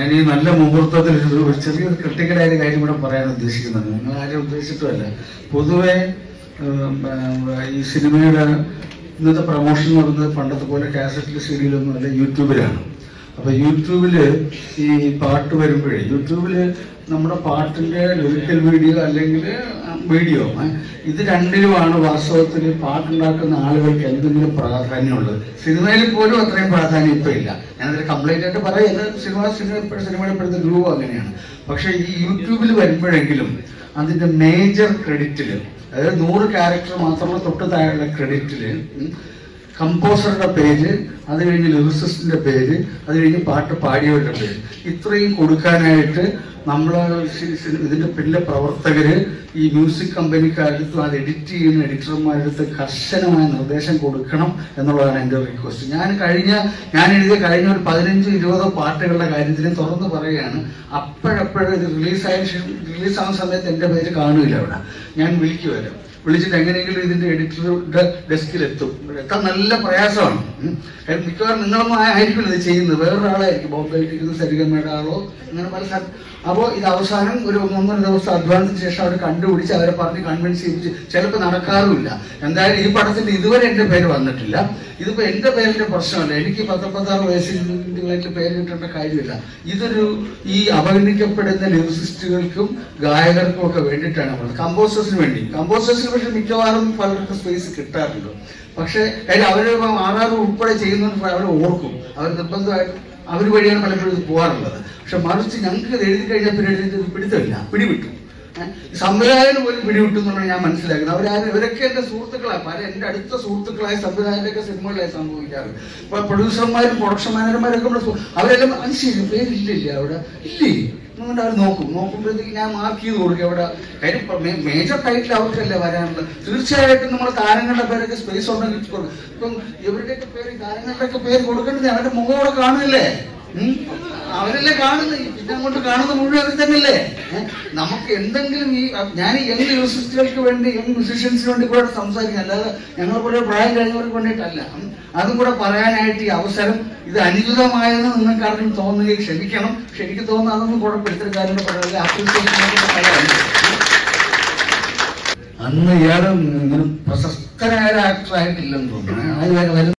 ഈ നല്ല മുഹൂർത്തത്തിൽ ഒരു ഒരു ചെറിയൊരു ക്രിട്ടിക്കലായ ഒരു കാര്യം കൂടെ പറയാൻ ഉദ്ദേശിക്കുന്നത് നിങ്ങൾ ആരും ഉദ്ദേശിച്ചിട്ടുമല്ല പൊതുവെ ഉം, ഉം, ഈ സിനിമയുടെ ഇന്നത്തെ പ്രൊമോഷൻ എന്ന് പറയുന്നത് പണ്ടത്തെ പോലെ കാസറ്റിൽ സീരിയലൊന്നും അല്ല യൂട്യൂബിലാണ് അപ്പൊ യൂട്യൂബില് ഈ പാട്ട് വരുമ്പോഴേ യൂട്യൂബില് നമ്മുടെ പാട്ടിന്റെ ലിറിക്കൽ വീഡിയോ അല്ലെങ്കിൽ വീഡിയോ ഇത് രണ്ടിലുമാണ് വാസ്തവത്തിൽ പാട്ടുണ്ടാക്കുന്ന ആളുകൾക്ക് എന്തെങ്കിലും പ്രാധാന്യമുള്ളത് സിനിമയിൽ പോലും അത്രയും പ്രാധാന്യം ഇപ്പൊ ഇല്ല ഞാനതിൽ കംപ്ലൈന്റ് ആയിട്ട് പറയുന്നത് സിനിമ സിനിമ ഇപ്പോഴും സിനിമയുടെ ഇപ്പോഴത്തെ ഗ്രൂപ്പ് അങ്ങനെയാണ് പക്ഷെ ഈ യൂട്യൂബിൽ വരുമ്പോഴെങ്കിലും അതിന്റെ മേജർ ക്രെഡിറ്റില് അതായത് നൂറ് ക്യാരക്ടർ മാത്രമുള്ള തൊട്ട് താഴെയുള്ള ക്രെഡിറ്റില് കമ്പോസറുടെ പേര് അത് കഴിഞ്ഞ് ലിറിസിസ്റ്റിന്റെ പേര് അത് കഴിഞ്ഞ് പാട്ട് പാടിയവരുടെ പേര് ഇത്രയും കൊടുക്കാനായിട്ട് നമ്മൾ ഇതിന്റെ പിന്നിലെ പ്രവർത്തകര് ഈ മ്യൂസിക് കമ്പനിക്കാരടുത്തും അത് എഡിറ്റ് ചെയ്യുന്ന എഡിറ്റർമാരടുത്ത് കർശനമായ നിർദ്ദേശം കൊടുക്കണം എന്നുള്ളതാണ് എൻ്റെ റിക്വസ്റ്റ് ഞാൻ കഴിഞ്ഞ ഞാൻ എഴുതിയ കഴിഞ്ഞ ഒരു പതിനഞ്ച് ഇരുപതോ പാട്ടുകളുടെ കാര്യത്തിൽ തുറന്ന് പറയുകയാണ് അപ്പോഴപ്പോഴും ഇത് റിലീസായ റിലീസാവുന്ന സമയത്ത് എൻ്റെ പേര് കാണില്ല അവിടെ ഞാൻ വിളിക്കുമല്ലോ വിളിച്ചിട്ട് എങ്ങനെയെങ്കിലും ഇതിന്റെ എഡിറ്ററുടെ ഡെസ്കിൽ എത്തും എത്താൻ നല്ല പ്രയാസമാണ് ഉം. കാര്യം മിക്കവാറും നിങ്ങളൊന്നും ആ- ആയിരിക്കില്ല ഇത് ചെയ്യുന്നത് വേറൊരാളായിരിക്കും ബോംബെയിൽ ഇരിക്കുന്ന സരിഗമ്മയുടെ ആളോ അങ്ങനെ പല സ്ഥലം അപ്പോൾ ഇത് അവസാനം ഒരു ഒന്നൊന്നര ദിവസം അധ്വാനത്തിന് ശേഷം അവർ കണ്ടുപിടിച്ച് അവരെ പറഞ്ഞ് കൺവിൻസ് ചെയ്യിപ്പിച്ച് ചിലപ്പോൾ നടക്കാറുമില്ല എന്തായാലും ഈ പടത്തിന്റെ ഇതുവരെ എൻ്റെ പേര് വന്നിട്ടില്ല ഇതിപ്പോ എൻ്റെ പേരിന്റെ പ്രശ്നമല്ല എനിക്ക് പത്തൊമ്പത്താറ് വയസ്സിൽ ഇതിന്റെ പേര് കിട്ടേണ്ട കാര്യമില്ല ഇതൊരു ഈ അവഗണിക്കപ്പെടുന്ന ലിറിസിസ്റ്റുകൾക്കും ഗായകർക്കും ഒക്കെ വേണ്ടിയിട്ടാണ് നമ്മൾ കമ്പോസേഴ്സിന് വേണ്ടി കമ്പോസേഴ്സിന് പക്ഷെ മിക്കവാറും പലർക്കും സ്പേസ് കിട്ടാറുണ്ട് പക്ഷെ കാര്യം അവര് ആറാറ് ഉൾപ്പെടെ ചെയ്യുന്നവർ അവർ ഓർക്കും അവർ നിർബന്ധമായിട്ട് അവർ വഴിയാണ് പലപ്പോഴും ഇത് പോകാറുള്ളത് പക്ഷെ മറിച്ച് ഞങ്ങൾക്ക് ഇത് എഴുതി കഴിഞ്ഞാൽ പിന്നെ എഴുതിയിട്ട് ഇത് പിടിത്തമില്ല പിടിവിട്ടു ഏഹ് സംവിധായകന് പോലും പിടിവിട്ടു എന്നുള്ളത് ഞാൻ മനസ്സിലാക്കുന്നത് അവരാരും ഇവരൊക്കെ എന്റെ സുഹൃത്തുക്കളാണ് പല എന്റെ അടുത്ത സുഹൃത്തുക്കളായ സംവിധായകരൊക്കെ സിനിമകളിലായി സംഭവിക്കാറ് ഇപ്പൊ പ്രൊഡ്യൂസർമാരും പ്രൊഡക്ഷൻ മാനേജർമാരൊക്കെ നമ്മുടെ സു- അവരെല്ലാം അത് ശരി പേരില്ലില്ല അവിടെ ഇല്ലേ എന്നുകൊണ്ട് അവർ നോക്കും നോക്കുമ്പോഴത്തേക്ക് ഞാൻ മാർക്ക് ചെയ്ത് കൊടുക്കും അവിടെ കാര്യം മേജർ ടൈറ്റിൽ അവർക്കല്ലേ വരാനുള്ളത് തീർച്ചയായിട്ടും നമ്മൾ താരങ്ങളുടെ പേരൊക്കെ സ്പേസ് ഉണ്ടെങ്കിൽ കൊടുക്കും ഇപ്പം ഇവരുടെയൊക്കെ പേര് താരങ്ങളുടെയൊക്കെ പേര് കൊടുക്കേണ്ടത് അവരുടെ മുഖം അവിടെ കാണില്ലേ ഉം? അവരല്ലേ കാണുന്നത് പിന്നെ അങ്ങോട്ട് കാണുന്നത് മുഴുവൻ അവർ തന്നെയല്ലേ ഏഹ്? നമുക്ക് എന്തെങ്കിലും ഈ ഞാൻ ഈ യങ് മ്യൂസിസ്റ്റുകൾക്ക് വേണ്ടി യങ് മ്യൂസിഷ്യൻസിന് വേണ്ടി കൂടെ സംസാരിക്കും അല്ലാതെ ഞങ്ങളെ പോലെ പ്രായം കഴിഞ്ഞവർക്ക് വേണ്ടിയിട്ടല്ല ഉം. അതും കൂടെ പറയാനായിട്ട് ഈ അവസരം ഇത് അനുചിതമായെന്ന് നിങ്ങൾക്ക് ആർക്കും തോന്നുകയും ക്ഷമിക്കണം പക്ഷെ എനിക്ക് തോന്നുന്നു അതൊന്നും കുഴപ്പമില്ല കാര്യങ്ങൾ പറയുന്നത് അപ്രീസിയേഷൻ അന്ന് ഇയാളും ഇങ്ങനെ പ്രശസ്തനായ ഒരു ആക്ടർ ആയിട്ടില്ലെന്ന് തോന്നുന്നു അത് വരും